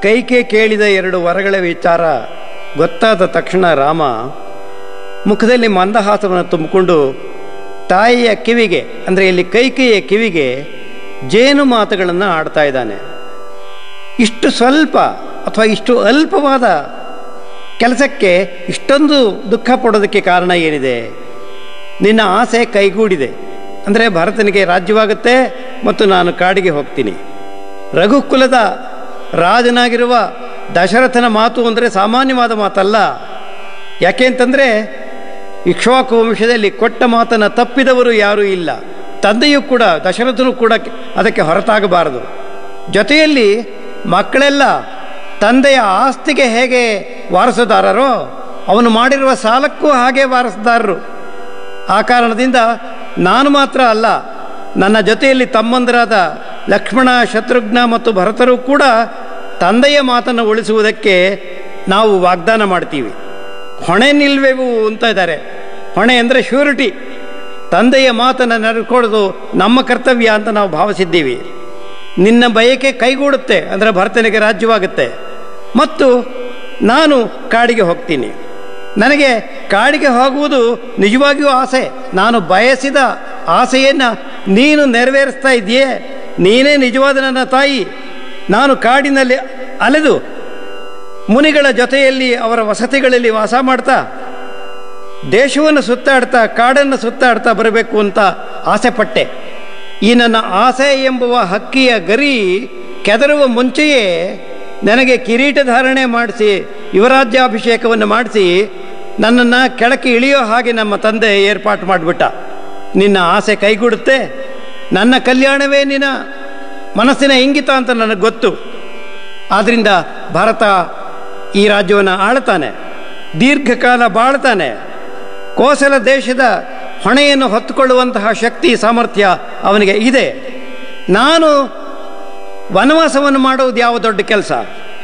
ಕೈಕೆ ಕೇಳಿದ ಎರಡು ವರಗಳ ವಿಚಾರ ಗೊತ್ತಾದ ತಕ್ಷಣ ರಾಮ ಮುಖದಲ್ಲಿ ಮಂದಹಾಸವನ್ನು ತುಂಬಿಕೊಂಡು ತಾಯಿಯ ಕಿವಿಗೆ ಅಂದರೆ ಇಲ್ಲಿ ಕೈಕೆಯ ಕಿವಿಗೆ ಜೇನು ಮಾತುಗಳನ್ನು ಆಡ್ತಾ ಇದ್ದಾನೆ ಇಷ್ಟು ಸ್ವಲ್ಪ ಅಥವಾ ಇಷ್ಟು ಅಲ್ಪವಾದ ಕೆಲಸಕ್ಕೆ ಇಷ್ಟೊಂದು ದುಃಖ ಪಡೋದಕ್ಕೆ ಕಾರಣ ಏನಿದೆ ನಿನ್ನ ಆಸೆ ಕೈಗೂಡಿದೆ ಅಂದರೆ ಭರತನಿಗೆ ರಾಜ್ಯವಾಗುತ್ತೆ ಮತ್ತು ನಾನು ಕಾಡಿಗೆ ಹೋಗ್ತೀನಿ ರಘುಕುಲದ ರಾಜನಾಗಿರುವ ದಶರಥನ ಮಾತು ಅಂದರೆ ಸಾಮಾನ್ಯವಾದ ಮಾತಲ್ಲ ಯಾಕೆ ಅಂತಂದರೆ ಇಕ್ಷ್ವಾಕು ವಂಶದಲ್ಲಿ ಕೊಟ್ಟ ಮಾತನ್ನು ತಪ್ಪಿದವರು ಯಾರೂ ಇಲ್ಲ ತಂದೆಯೂ ಕೂಡ ದಶರಥನು ಕೂಡ ಅದಕ್ಕೆ ಹೊರತಾಗಬಾರದು ಜೊತೆಯಲ್ಲಿ ಮಕ್ಕಳೆಲ್ಲ ತಂದೆಯ ಆಸ್ತಿಗೆ ಹೇಗೆ ವಾರಸುದಾರರೋ ಅವನು ಮಾಡಿರುವ ಸಾಲಕ್ಕೂ ಹಾಗೆ ವಾರಸುದಾರರು ಆ ಕಾರಣದಿಂದ ನಾನು ಮಾತ್ರ ಅಲ್ಲ ನನ್ನ ಜೊತೆಯಲ್ಲಿ ತಮ್ಮಂದರಾದ ಲಕ್ಷ್ಮಣ ಶತ್ರುಘ್ನ ಮತ್ತು ಭರತರು ಕೂಡ ತಂದೆಯ ಮಾತನ್ನು ಉಳಿಸುವುದಕ್ಕೆ ನಾವು ವಾಗ್ದಾನ ಮಾಡ್ತೀವಿ ಹೊಣೆ ನಿಲ್ವೆವು ಅಂತ ಇದ್ದಾರೆ ಹೊಣೆ ಅಂದರೆ ಶ್ಯೂರಿಟಿ ತಂದೆಯ ಮಾತನ್ನು ನಡೆದುಕೊಳ್ಳೋದು ನಮ್ಮ ಕರ್ತವ್ಯ ಅಂತ ನಾವು ಭಾವಿಸಿದ್ದೀವಿ ನಿನ್ನ ಬಯಕೆ ಕೈಗೂಡುತ್ತೆ ಅಂದರೆ ಭರತನಿಗೆ ರಾಜ್ಯವಾಗುತ್ತೆ ಮತ್ತು ನಾನು ಕಾಡಿಗೆ ಹೋಗ್ತೀನಿ ನನಗೆ ಕಾಡಿಗೆ ಹೋಗುವುದು ನಿಜವಾಗಿಯೂ ಆಸೆ ನಾನು ಬಯಸಿದ ಆಸೆಯನ್ನು ನೀನು ನೆರವೇರಿಸ್ತಾ ಇದೆಯೇ ನೀನೇ ನಿಜವಾದ ನನ್ನ ತಾಯಿ ನಾನು ಕಾಡಿನಲ್ಲಿ ಅಲೆದು ಮುನಿಗಳ ಜೊತೆಯಲ್ಲಿ ಅವರ ವಸತಿಗಳಲ್ಲಿ ವಾಸ ಮಾಡ್ತಾ ದೇಶವನ್ನು ಸುತ್ತಾಡ್ತಾ ಕಾಡನ್ನು ಸುತ್ತಾಡ್ತಾ ಬರಬೇಕು ಅಂತ ಆಸೆ ಪಟ್ಟೆ ಈ ನನ್ನ ಆಸೆ ಎಂಬುವ ಹಕ್ಕಿಯ ಗರಿ ಕೆದರುವ ಮುಂಚೆಯೇ ನನಗೆ ಕಿರೀಟ ಧಾರಣೆ ಮಾಡಿಸಿ ಯುವರಾಜ್ಯಾಭಿಷೇಕವನ್ನು ಮಾಡಿಸಿ ನನ್ನನ್ನು ಕೆಳಕ್ಕೆ ಇಳಿಯೋ ಹಾಗೆ ನಮ್ಮ ತಂದೆ ಏರ್ಪಾಟು ಮಾಡಿಬಿಟ್ಟ ನಿನ್ನ ಆಸೆ ಕೈಗೂಡುತ್ತೆ ನನ್ನ ಕಲ್ಯಾಣವೇ ನಿನ್ನ ಮನಸ್ಸಿನ ಇಂಗಿತ ಅಂತ ನನಗೆ ಗೊತ್ತು ಆದ್ದರಿಂದ ಭಾರತ ಈ ರಾಜ್ಯವನ್ನು ಆಳ್ತಾನೆ ದೀರ್ಘಕಾಲ ಬಾಳ್ತಾನೆ ಕೋಸಲ ದೇಶದ ಹೊಣೆಯನ್ನು ಹೊತ್ತುಕೊಳ್ಳುವಂತಹ ಶಕ್ತಿ ಸಾಮರ್ಥ್ಯ ಅವನಿಗೆ ಇದೆ ನಾನು ವನವಾಸವನ್ನು ಮಾಡುವುದು ಯಾವ ದೊಡ್ಡ ಕೆಲಸ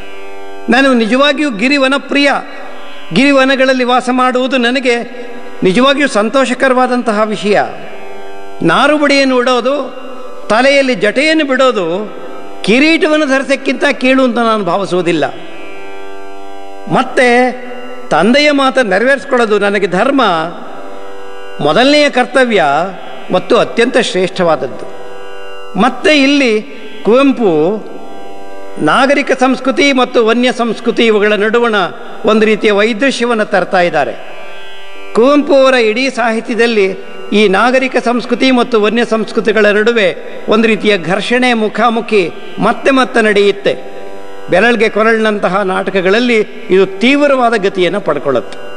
ನಾನು ನಿಜವಾಗಿಯೂ ಗಿರಿವನಪ್ರಿಯ ಗಿರಿವನಗಳಲ್ಲಿ ವಾಸ ಮಾಡುವುದು ನನಗೆ ನಿಜವಾಗಿಯೂ ಸಂತೋಷಕರವಾದಂತಹ ವಿಷಯ ನಾರುಬಡಿಯನ್ನು ಉಡೋದು ತಲೆಯಲ್ಲಿ ಜಟೆಯನ್ನು ಬಿಡೋದು ಕಿರೀಟವನ್ನು ಧರಿಸಕ್ಕಿಂತ ಕೀಳು ಅಂತ ನಾನು ಭಾವಿಸುವುದಿಲ್ಲ ಮತ್ತೆ ತಂದೆಯ ಮಾತನ್ನು ನೆರವೇರಿಸ್ಕೊಳ್ಳೋದು ನನಗೆ ಧರ್ಮ ಮೊದಲನೆಯ ಕರ್ತವ್ಯ ಮತ್ತು ಅತ್ಯಂತ ಶ್ರೇಷ್ಠವಾದದ್ದು ಮತ್ತೆ ಇಲ್ಲಿ ಕುವೆಂಪು ನಾಗರಿಕ ಸಂಸ್ಕೃತಿ ಮತ್ತು ವನ್ಯ ಸಂಸ್ಕೃತಿ ಇವುಗಳ ನಡುವಣ ಒಂದು ರೀತಿಯ ವೈದೃಶ್ಯವನ್ನು ತರ್ತಾ ಇದ್ದಾರೆ ಕುವೆಂಪು ಅವರ ಇಡೀ ಸಾಹಿತ್ಯದಲ್ಲಿ ಈ ನಾಗರಿಕ ಸಂಸ್ಕೃತಿ ಮತ್ತು ವನ್ಯ ಸಂಸ್ಕೃತಿಗಳ ನಡುವೆ ಒಂದು ರೀತಿಯ ಘರ್ಷಣೆ ಮುಖಾಮುಖಿ ಮತ್ತೆ ಮತ್ತೆ ನಡೆಯುತ್ತೆ ಬೆರಳಿಗೆ ಕೊರಳಿನಂತಹ ನಾಟಕಗಳಲ್ಲಿ ಇದು ತೀವ್ರವಾದ ಗತಿಯನ್ನು ಪಡ್ಕೊಳ್ಳುತ್ತೆ